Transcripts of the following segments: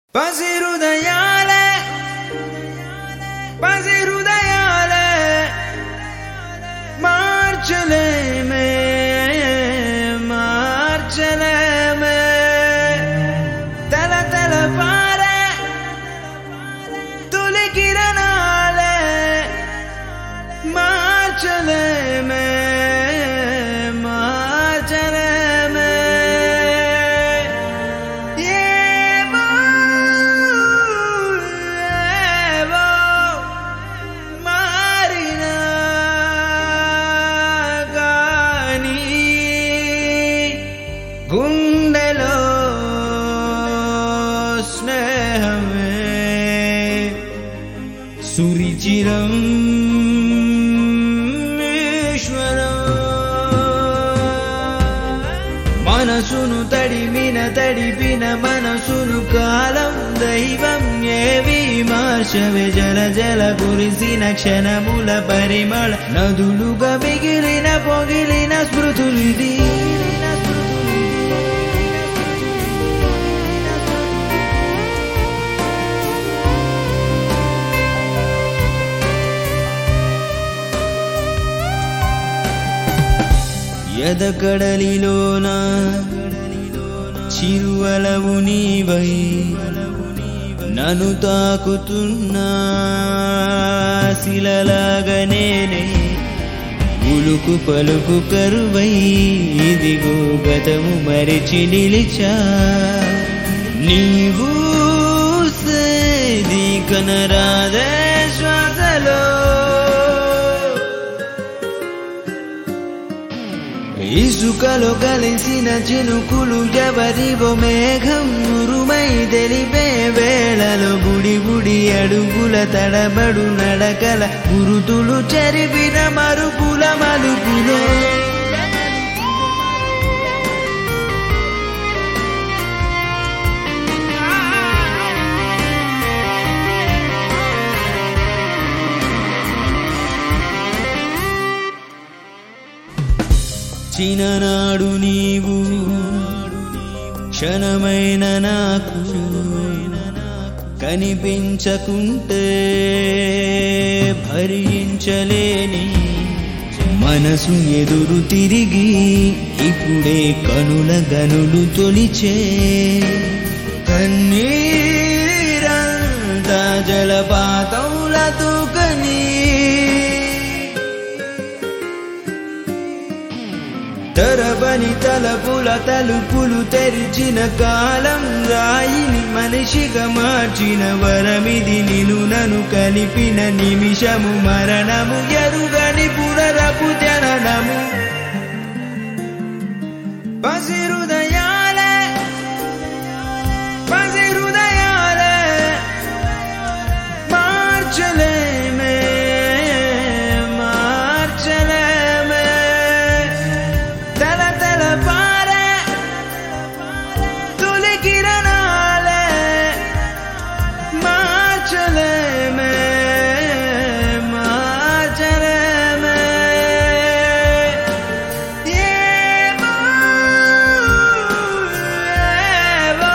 పసిరుదయాలే పసిరుదయాలే మార్చలేమే మార్చలేమే తల తల పారే తొలి కిరణాలే మార్చలేమే మార్చలేమే ఏమో ఏమో మారినా కానీ గుండెలో స్నేహమే సురిచిరం ఈశ్వరం మనసును తడిమిన తడిపిన మనసును కాలం దైవం ఏవి మార్చవే జల జల కురిసిన క్షణముల పరిమళ నదులుగా మిగిలిన పొగిలిన స్మృతులిది ఎదకడలిలోన చిరువలవు నీవై నన్ను తాకుతున్నా శిలలాగనేనే ఉలుకు పలుకు కరువై ఇదిగో గతము మరిచి నిలిచా నీవు సేది కనరాదే శ్వాసలో ఇసుకలో కలిసిన చినుకులు ఎవరివో మేఘం ఉరుమై తెలిపే వేళలో గుడి గుడి అడుగుల తడబడు నడకల గురుతులు చెరిపిన మరుపుల మలుపులో చిన్ననాడు నీవు క్షణమైన నాకు కనిపించకుంటే భరించలేని మనసు ఎదురు తిరిగి ఇప్పుడే కనుల గనులు తొలిచే కన్నీరంత జలపాతములతో కనీ తరబని తలపుల తలుపులు తెరిచిన కాలం రాయిని మనిషిగా మార్చిన వరమిది నిను నను కలిపిన నిమిషము మరణము ఎరుగని పునరపు జననము పసిరుదయాలే పసిరుదయాలే మార్చలేమే మార్చలేమే తల తల పారే తొలి కిరణాలే మార్చలేమే మార్చలేమే ఏమో ఏమో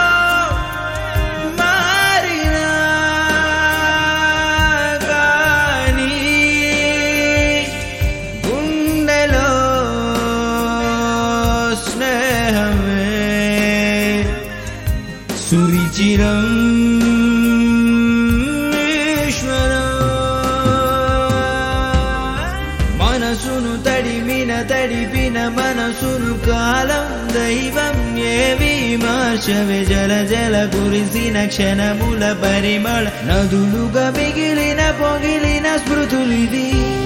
మారినా కానీ గుండెలో స్నేహమే సురిచిరం ఈశ్వరం మనసును తడిమిన తడిపిన మనసును కాలం దైవం ఏవి మార్చవే జల జల కురిసిన క్షణముల పరిమళ నదులుగా మిగిలిన పొగిలిన స్మృతులిది